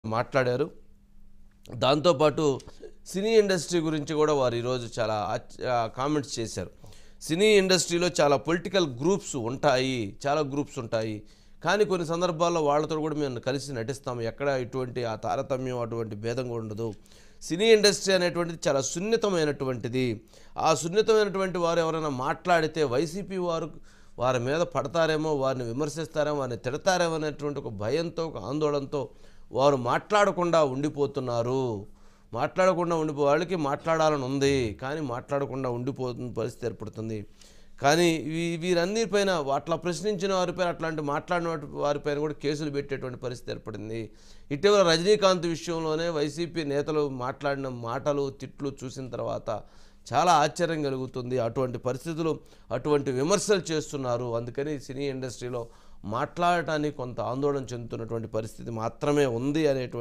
మాట్లాడారు దాంతోపాటు cine industry గురించి కూడా వారు ఈరోజు చాలా కామెంట్స్ చేశారు సినీ ఇండస్ట్రీలో చాలా పొలిటికల్ గ్రూప్స్ ఉంటాయి చాలా గ్రూప్స్ ఉంటాయి కానీ కొన్ని సందర్భాల్లో వాళ్ళతో కూడా మేము కలిసి నటిస్తాము ఎక్కడ ఇటువంటి ఆ తారతమ్యం అటువంటి భేదం కూడా ఉండదు సినీ ఇండస్ట్రీ అనేటువంటిది చాలా సున్నితమైనటువంటిది ఆ సున్నితమైనటువంటి వారు ఎవరైనా మాట్లాడితే వైసీపీ వారు వారి మీద పడతారేమో వారిని విమర్శిస్తారేమో వారిని తిడతారేమో అనేటువంటి ఒక భయంతో ఒక ఆందోళనతో వారు మాట్లాడకుండా ఉండిపోతున్నారు మాట్లాడకుండా ఉండిపో వాళ్ళకి మాట్లాడాలని ఉంది కానీ మాట్లాడకుండా ఉండిపోతున్న పరిస్థితి ఏర్పడుతుంది కానీ వీ వీరన్నిపైన అట్లా ప్రశ్నించిన వారిపైన అట్లాంటి మాట్లాడిన వాటి- వారిపైన కూడా కేసులు పెట్టేటువంటి పరిస్థితి ఏర్పడింది ఇటీవల రజనీకాంత్ విషయంలోనే వైసీపీ నేతలు మాట్లాడిన మాటలు తిట్లు చూసిన తర్వాత చాలా ఆశ్చర్యం కలుగుతుంది అటువంటి పరిస్థితులు అటువంటి విమర్శలు చేస్తున్నారు అందుకని సినీ ఇండస్ట్రీలో మాట్లాడటానికి కొంత ఆందోళన చెందుతున్నటువంటి పరిస్థితి మాత్రమే ఉంది అనేటువంటి